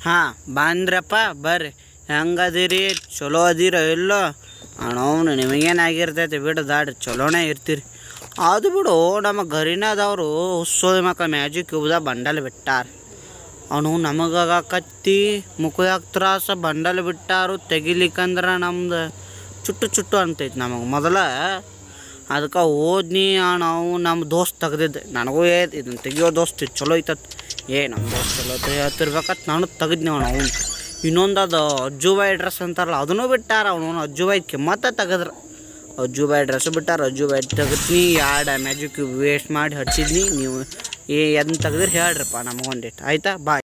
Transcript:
ಹಾಂ ಬಂದ್ರಪ್ಪ ಬರ್ರಿ ಹೆಂಗದಿರಿ ಚಲೋ ಅದಿರ ಇಲ್ಲೋ ಅಣ್ಣವ್ನು ನಿಮಗೇನಾಗಿರ್ತೈತೆ ಬಿಡು ದಾಡ್ರಿ ಚಲೋನೇ ಇರ್ತೀರಿ ಅದು ಬಿಡು ನಮ್ಮ ಗರಿನದವರು ಹುಸ್ಸೋದ ಮಕ್ಕ ಮ್ಯಾಜಿಕ್ ಕ್ಯೂಬ್ದಾಗ ಬಂಡಲ್ ಬಿಟ್ಟಾರ ಅವನು ನಮಗಾಗ ಕತ್ತಿ ಮುಖದಾಗ ತ್ರಾಸ ಬಂಡಲ್ ಬಿಟ್ಟಾರು ತೆಗಿಲಿಕ್ಕಂದ್ರೆ ನಮ್ದು ಚುಟ್ಟು ಚುಟ್ಟು ಅಂತೈತಿ ನಮಗೆ ಮೊದಲ ಅದಕ್ಕೆ ಓದ್ನಿ ನಾವು ನಮ್ಮ ದೋಸ್ತ್ ತೆಗ್ದಿದ್ದೆ ನನಗೂ ಏ ಇದನ್ನ ತೆಗಿಯೋ ದೋಸ್ತ್ ಇದ್ ಚಲೋ ಐತತ್ ಏ ನಮ್ಮ ದೋಸ್ತ್ ಚಲೋ ಐತೆ ಹೇಳ್ತಿರ್ಬೇಕತ್ ನಾನು ತೆಗೆದ್ನಿ ಅವನು ಅವ್ನು ಇನ್ನೊಂದು ಅದು ಅಜ್ಜುಬಾಯಿ ಡ್ರೆಸ್ ಅಂತಾರಲ್ಲ ಅದನ್ನು ಬಿಟ್ಟಾರ ಅವನು ಅಜ್ಜುಬಾಯಿ ಕಿಮ್ಮತ್ತ ತೆಗೆದ್ರ ಅಜ್ಜುಬಾಯಿ ಡ್ರೆಸ್ ಬಿಟ್ಟಾರ ಅಜ್ಜುಬಾಯಿ ತೆಗೆದ್ನಿ ಎರಡು ಮ್ಯಾಜಿಕ್ ವೇಸ್ಟ್ ಮಾಡಿ ಹಚ್ಚಿದ್ನಿ ನೀವು ಏ ಅದನ್ನ ತೆಗೆದ್ರೆ ಹೇಳ್ರಪ್ಪ ನಮಗೊಂದಿಟ್ಟು ಆಯ್ತಾ ಬಾಯ್